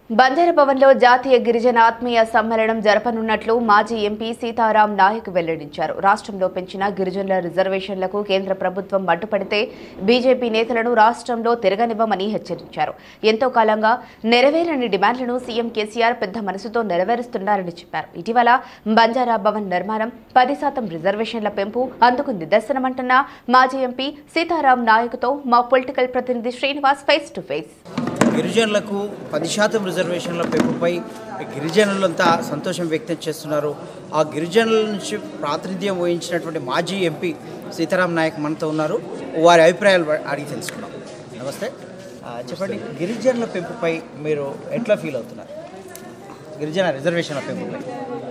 బంజారాభవన్లో జాతీయ గిరిజన ఆత్మీయ సమ్మేళనం జరపనున్నట్లు మాజీ ఎంపీ సీతారాం నాయక్ వెల్లడించారు రాష్ట్రంలో పెంచిన గిరిజనుల రిజర్వేషన్లకు కేంద్ర ప్రభుత్వం అడ్డుపడితే బీజేపీ నేతలను రాష్ట్రంలో తిరగనివ్వమని హెచ్చరించారు ఎంతో కాలంగా నెరవేరని డిమాండ్లను సీఎం కేసీఆర్ పెద్ద మనసుతో నెరవేరుస్తున్నారని చెప్పారు ఇటీవల బంజారా భవన్ నిర్మాణం పది శాతం రిజర్వేషన్ల పెంపు అందుకు నిదర్శనమంటున్న మాజీ ఎంపీ సీతారాం నాయక్తో మా పొలిటికల్ ప్రతినిధి శ్రీనివాస్ ఫేస్ టు ఫేస్ గిరిజనులకు పది శాతం రిజర్వేషన్ల పెంపుపై గిరిజనులంతా సంతోషం వ్యక్తం చేస్తున్నారు ఆ గిరిజనుల నుంచి ప్రాతినిధ్యం వహించినటువంటి మాజీ ఎంపీ సీతారాం నాయక్ మనతో ఉన్నారు వారి అభిప్రాయాలు అడిగి తెలుసుకున్నాం నమస్తే ఆ, చెప్పండి గిరిజనుల పెంపుపై మీరు ఎట్లా ఫీల్ అవుతున్నారు గిరిజన రిజర్వేషన్ల పెంపుపై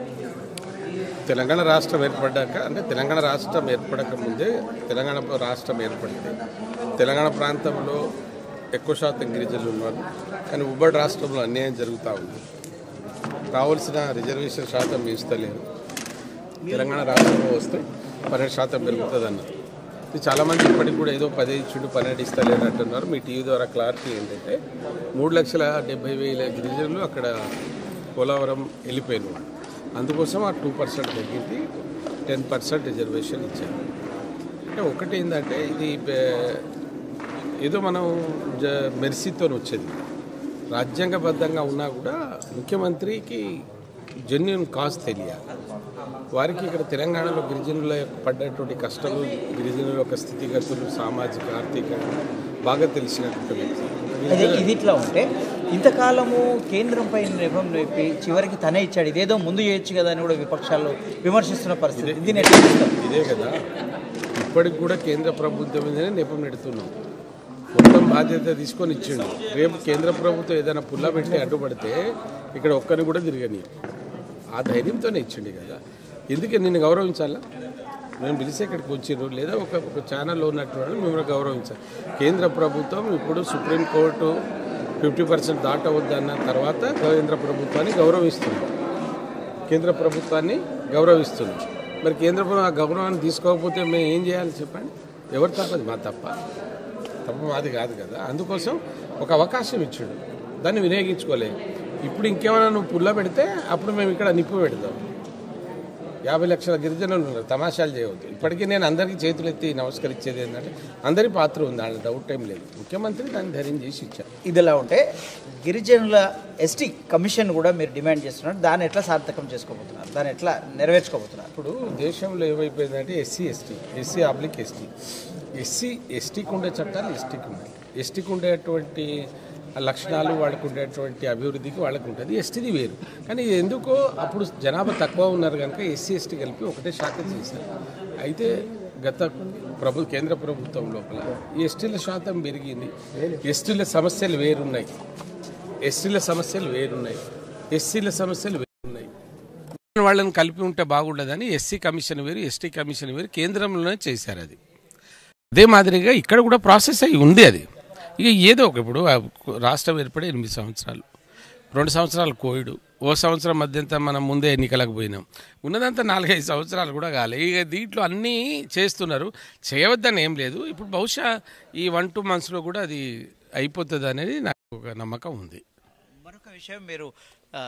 తెలంగాణ రాష్ట్రం ఏర్పడ్డాక అంటే తెలంగాణ రాష్ట్రం ఏర్పడక ముందే తెలంగాణ రాష్ట్రం ఏర్పడింది తెలంగాణ ప్రాంతంలో ఎక్కువ శాతం గిరిజనులు ఉన్నారు కానీ ఉమ్మడి రాష్ట్రంలో అన్యాయం జరుగుతూ ఉంది కావలసిన రిజర్వేషన్ శాతం ఇస్తలేరు తెలంగాణ రాష్ట్రంలో వస్తే పన్నెండు శాతం పెరుగుతుంది అన్నారు ఇది చాలామంది ఇప్పటికి కూడా ఏదో పది ఇచ్చిండు పన్నెండు ఇస్తలేరు అంటున్నారు మీ టీవీ ద్వారా క్లారిటీ ఏంటంటే మూడు లక్షల డెబ్బై వేల గిరిజనులు అక్కడ పోలవరం వెళ్ళిపోయిన వాళ్ళు అందుకోసం ఆ టూ పర్సెంట్ తగ్గింది టెన్ పర్సెంట్ రిజర్వేషన్ ఇచ్చారు అంటే ఒకటి ఏంటంటే ఇది బే- ఏదో మనం జ మెర్సీతో వచ్చేది రాజ్యాంగబద్ధంగా ఉన్నా కూడా ముఖ్యమంత్రికి జెన్యున్ కాజ్ తెలియాలి వారికి ఇక్కడ తెలంగాణలో గిరిజనుల యొక్క పడ్డటువంటి కష్టాలు గిరిజనుల యొక్క స్థితిగతులు సామాజిక ఆర్థికంగా బాగా తెలిసినటువంటి వ్యక్తి అదే ఇది ఇట్లా ఉంటే ఇంతకాలము కేంద్రంపై నిర్భం చెప్పి చివరికి తనే ఇచ్చాడు ఇదేదో ముందు చేయొచ్చు కదా అని కూడా విపక్షాలు విమర్శిస్తున్న పరిస్థితి దీన్ని ఎట్లా చూస్తారు? ఇదే కదా ఇప్పటికి కూడా కేంద్ర ప్రభుత్వం మీదనే నెపం నెడుతున్నాం మొత్తం బాధ్యత తీసుకొని ఇచ్చిండు రేపు కేంద్ర ప్రభుత్వం ఏదైనా పుల్ల పెట్టి అడ్డుపడితే ఇక్కడ ఒక్కరిని కూడా తిరగని ఆ ధైర్యంతోనే ఇచ్చిండు కదా ఎందుకే నిన్ను గౌరవించాలా మేము పిలిస్తే ఇక్కడికి వచ్చిర్రు లేదా ఒక ఒక ఛానల్లో ఉన్నటువంటి మిమ్మల్ని గౌరవించాలి కేంద్ర ప్రభుత్వం ఇప్పుడు సుప్రీంకోర్టు ఫిఫ్టీ పర్సెంట్ దాటవద్దన్న తర్వాత కేంద్ర ప్రభుత్వాన్ని గౌరవిస్తుంది కేంద్ర ప్రభుత్వాన్ని గౌరవిస్తుంది మరి కేంద్ర ప్రభుత్వం ఆ గౌరవాన్ని తీసుకోకపోతే మేము ఏం చేయాలి చెప్పండి ఎవరు తప్పది మా తప్ప తప్ప మాది కాదు కదా అందుకోసం ఒక అవకాశం ఇచ్చాడు దాన్ని వినియోగించుకోలేదు ఇప్పుడు ఇంకేమైనా నువ్వు పుల్ల పెడితే అప్పుడు మేము ఇక్కడ నిప్పు పెడతాం యాభై లక్షల గిరిజనులు ఉన్నారు తమాషాలు చేయవద్దు ఇప్పటికీ నేను అందరికీ చేతులు ఎత్తి నమస్కరించేది ఏంటంటే అందరి పాత్ర ఉంది దాంట్లో డౌట్ ఏం లేదు ముఖ్యమంత్రి దాన్ని ధైర్యం చేసి ఇచ్చారు ఇదిలా ఉంటే గిరిజనుల ఎస్టీ కమిషన్ కూడా మీరు డిమాండ్ చేస్తున్నారు దాన్ని ఎట్లా సార్థకం చేసుకోబోతున్నారు దాన్ని ఎట్లా నెరవేర్చుకోబోతున్నారు ఇప్పుడు దేశంలో ఏమైపోయిందంటే ఎస్సీ ఎస్టీ ఎస్సీ అబ్లిక్ ఎస్టీ ఎస్సీ ఎస్టీకి ఉండే చట్టాలు ఎస్టీకి ఉన్నాయి ఎస్టీకి ఉండేటువంటి లక్షణాలు వాళ్ళకు ఉండేటువంటి అభివృద్ధికి వాళ్ళకు ఉంటుంది ఎస్టీది వేరు కానీ ఇది ఎందుకో అప్పుడు జనాభా తక్కువ ఉన్నారు కనుక ఎస్సీ ఎస్టీ కలిపి ఒకటే శాఖ చేశారు అయితే గత ప్రభు కేంద్ర ప్రభుత్వం లోపల ఈ ఎస్టీల శాతం పెరిగింది ఎస్టీల సమస్యలు వేరున్నాయి ఎస్టీల సమస్యలు వేరున్నాయి ఎస్సీల సమస్యలు వేరున్నాయి వాళ్ళని కలిపి ఉంటే బాగుండదని ఎస్సీ కమిషన్ వేరు ఎస్టీ కమిషన్ వేరు కేంద్రంలోనే చేశారు అది అదే మాదిరిగా ఇక్కడ కూడా ప్రాసెస్ అయి ఉంది అది ఇక ఏదో ఒక ఇప్పుడు ఆ రాష్ట్రం ఏర్పడి ఎనిమిది సంవత్సరాలు రెండు సంవత్సరాలు కోవిడ్ ఓ సంవత్సరం మధ్యంతా మనం ముందే ఎన్నికలకు పోయినాం ఉన్నదంతా నాలుగైదు సంవత్సరాలు కూడా కాలే ఇక దీంట్లో అన్నీ చేస్తున్నారు చేయవద్దని ఏం లేదు ఇప్పుడు బహుశా ఈ వన్ టూ మంత్స్లో కూడా అది అయిపోతుంది అనేది నాకు ఒక నమ్మకం ఉంది మరొక విషయం మీరు ఆ,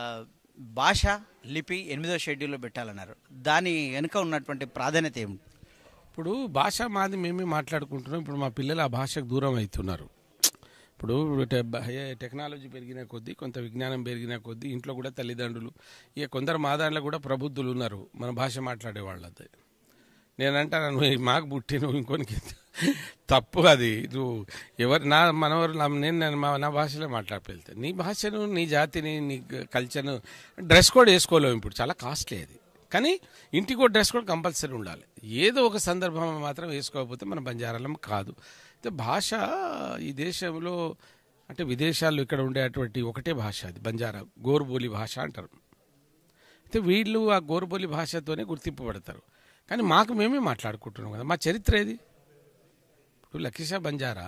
భాష లిపి ఎనిమిదో షెడ్యూల్లో పెట్టాలన్నారు దాని వెనుక ఉన్నటువంటి ప్రాధాన్యత ఏమిటి ఇప్పుడు భాష మాది మేమే మాట్లాడుకుంటున్నాం ఇప్పుడు మా పిల్లలు ఆ భాషకు దూరం అవుతున్నారు ఇప్పుడు టె- బ- ఏ- టెక్నాలజీ పెరిగిన కొద్దీ కొంత విజ్ఞానం పెరిగిన కొద్దీ ఇంట్లో కూడా తల్లిదండ్రులు ఇక కొందరు మా దాంట్లో కూడా ప్రబుద్ధులు ఉన్నారు మన భాష మాట్లాడే వాళ్ళది నేనంటాను నువ్వు మాకు పుట్టి నువ్వు ఇంకొనికి తప్పు అది నువ్వు ఎవరు నా మనవరు నా- నేను నేను మా- నా భాషలో మాట్లాడితే నీ భాషను నీ జాతిని నీ కల్చర్ను డ్రెస్ కోడ్ వేసుకోలేము ఇప్పుడు చాలా కాస్ట్లీ అది కానీ ఇంటికి కూడా డ్రెస్ కోడ్ కంపల్సరీ ఉండాలి ఏదో ఒక సందర్భం మాత్రం వేసుకోకపోతే మన బంజారాలం కాదు అయితే భాష ఈ దేశంలో అంటే విదేశాల్లో ఇక్కడ ఉండేటువంటి ఒకటే భాష అది బంజారా గోరుబోలి భాష అంటారు అయితే వీళ్ళు ఆ గోరుబోలి భాషతోనే గుర్తింపబడతారు కానీ మాకు మేమే మాట్లాడుకుంటున్నాం కదా మా చరిత్ర ఏది ఇప్పుడు లక్కీషా బంజారా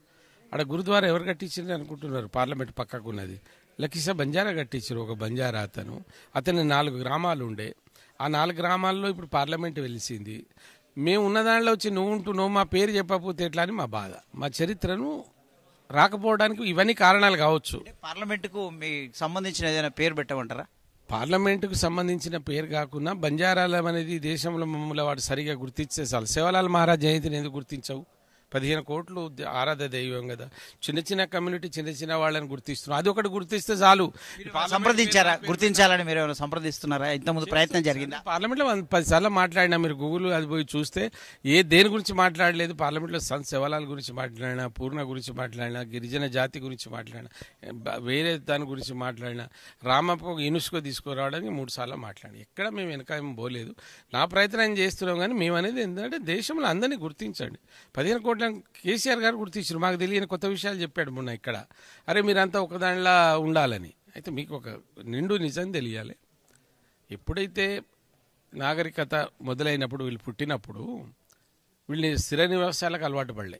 ఆడ గురుద్వారా ఎవరు కట్టించారని అనుకుంటున్నారు పార్లమెంట్ పక్కకు ఉన్నది లక్కీషా బంజారా కట్టించారు ఒక బంజారా అతను అతని నాలుగు గ్రామాలు ఉండే ఆ నాలుగు గ్రామాల్లో ఇప్పుడు పార్లమెంట్ వెలిసింది మేము ఉన్న దాంట్లో వచ్చి నువ్వు ఉంటూ నువ్వు మా పేరు చెప్పకపోతే ఎట్లా అని మా బాధ మా చరిత్రను రాకపోవడానికి ఇవన్నీ కారణాలు కావచ్చు అంటే పార్లమెంటుకు మీ సంబంధించిన ఏదైనా పేరు పెట్టమంటారా పార్లమెంటుకు సంబంధించిన పేరు కాకుండా బంజారాలం అనేది దేశంలో మమ్మల్ని వాడు సరిగా గుర్తించే చాలు శివలాల్ మహారాజ్ జయంతిని ఎందుకు గుర్తించవు పదిహేను కోట్లు ద- ఆరాధ్య దైవం కదా చిన్న చిన్న కమ్యూనిటీ చిన్న చిన్న వాళ్ళని గుర్తిస్తున్నాం అది ఒకటి గుర్తిస్తే చాలు సంప్రదించారా గుర్తించాలని మీరు ఏమైనా సంప్రదిస్తున్నారా ఇంతకుముందు ప్రయత్నం జరిగిందా పార్లమెంట్లో వంద పది సార్లు మాట్లాడినా మీరు గూగుల్ అది పోయి చూస్తే ఏ దేని గురించి మాట్లాడలేదు పార్లమెంట్లో సంత్ శివలాల్ గురించి మాట్లాడినా పూర్ణ గురించి మాట్లాడినా గిరిజన జాతి గురించి మాట్లాడినా బ- వేరే దాని గురించి మాట్లాడినా రామప్ప యునెస్కో తీసుకురావడానికి మూడు సార్లు మాట్లాడి ఎక్కడ మేము వెనక ఏం పోలేదు నా ప్రయత్నం చేస్తున్నాం కానీ మేము అనేది ఏంటంటే దేశంలో అందరినీ గుర్తించండి పదిహేను కోట్ల కేసీఆర్ గారు గుర్తించారు మాకు తెలియని కొత్త విషయాలు చెప్పాడు మొన్న ఇక్కడ అరే మీరంతా ఒకదానిలా ఉండాలని అయితే మీకు ఒక నిండు నిజం తెలియాలి ఎప్పుడైతే నాగరికత మొదలైనప్పుడు వీళ్ళు పుట్టినప్పుడు వీళ్ళని స్థిర నివాసాలకు అలవాటు పడలే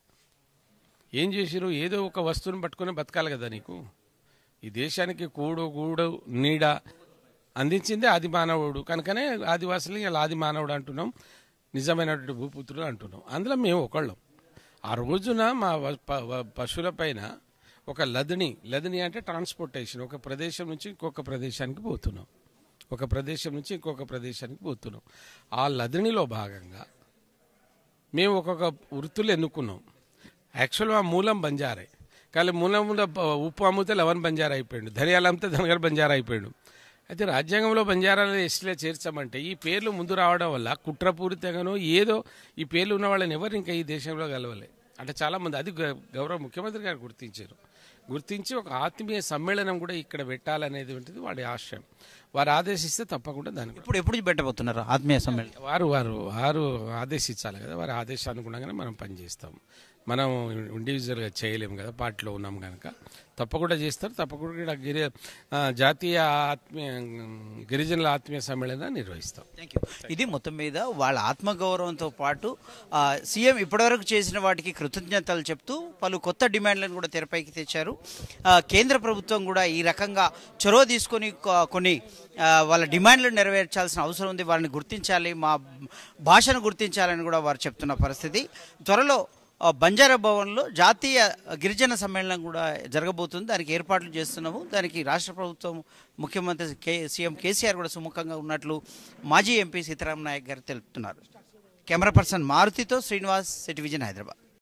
ఏం చేసిరు ఏదో ఒక వస్తువుని పట్టుకొని బతకాలి కదా నీకు ఈ దేశానికి కూడు గూడు నీడ అందించిందే ఆది మానవుడు కనుకనే ఆదివాసులు ఇలా ఆది మానవుడు అంటున్నాం నిజమైనటువంటి భూపుత్రులు అంటున్నాం అందులో మేము ఒకళ్ళం ఆ రోజున మా వ- ప- వ- పశువుల పైన ఒక లదిని లదిని అంటే ట్రాన్స్పోర్టేషన్ ఒక ప్రదేశం నుంచి ఇంకొక ప్రదేశానికి పోతున్నాం ఒక ప్రదేశం నుంచి ఇంకొక ప్రదేశానికి పోతున్నాం ఆ లదినిలో భాగంగా మేము ఒక్కొక్క వృత్తులు ఎన్నుకున్నాం యాక్చువల్గా మూలం బంజారే కానీ మూలంలో ప- ఉప్పు అమ్మితే లవన్ బంజారా అయిపోయాడు ధనియాలు అమ్మితే ధనగర్ బంజారా అయిపోయాడు అయితే రాజ్యాంగంలో బంజారాలు ఎస్టీలో చేర్చామంటే ఈ పేర్లు ముందు రావడం వల్ల కుట్రపూరితంగానో ఏదో ఈ పేర్లు ఉన్న వాళ్ళని ఎవరు ఇంకా ఈ దేశంలో కలవలే అంటే చాలామంది అది గ- గౌరవ ముఖ్యమంత్రి గారు గుర్తించారు గుర్తించి ఒక ఆత్మీయ సమ్మేళనం కూడా ఇక్కడ పెట్టాలనేటువంటిది వాడి ఆశయం వారు ఆదేశిస్తే తప్పకుండా దానికి ఇప్పుడు ఎప్పుడు పెట్టబోతున్నారు ఆత్మీయ సమ్మేళనం వారు వారు వారు ఆదేశించాలి కదా వారి ఆదేశానుగుణంగానే మనం పనిచేస్తాం మనం ఇండివిజువల్గా చేయలేము కదా పార్టీలో ఉన్నాం కనుక తప్పకుండా చేస్తారు తప్పకుండా ఇక్కడ గిరి ఆ, జాతీయ ఆత్మీయ గిరిజనుల ఆత్మీయ సమ్మేళనం నిర్వహిస్తాం థ్యాంక్ యూ ఇది మొత్తం మీద వాళ్ళ ఆత్మగౌరవంతో పాటు ఆ, సీఎం ఇప్పటివరకు చేసిన వాటికి కృతజ్ఞతలు చెప్తూ పలు కొత్త డిమాండ్లను కూడా తెరపైకి తెచ్చారు ఆ, కేంద్ర ప్రభుత్వం కూడా ఈ రకంగా చొరవ తీసుకొని కొ- కొన్ని ఆ, వాళ్ళ డిమాండ్లను నెరవేర్చాల్సిన అవసరం ఉంది వారిని గుర్తించాలి మా భాషను గుర్తించాలని కూడా వారు చెప్తున్న పరిస్థితి త్వరలో ఆ, బంజారా భవన్లో జాతీయ గిరిజన సమ్మేళనం కూడా జరగబోతుంది దానికి ఏర్పాట్లు చేస్తున్నాము దానికి రాష్ట్ర ప్రభుత్వం ముఖ్యమంత్రి కే సీఎం కేసీఆర్ కూడా సుముఖంగా ఉన్నట్లు మాజీ ఎంపీ సీతారాం నాయక్ గారు తెలుపుతున్నారు కెమెరా పర్సన్ మారుతితో శ్రీనివాస్ సిటీ విజన్ హైదరాబాద్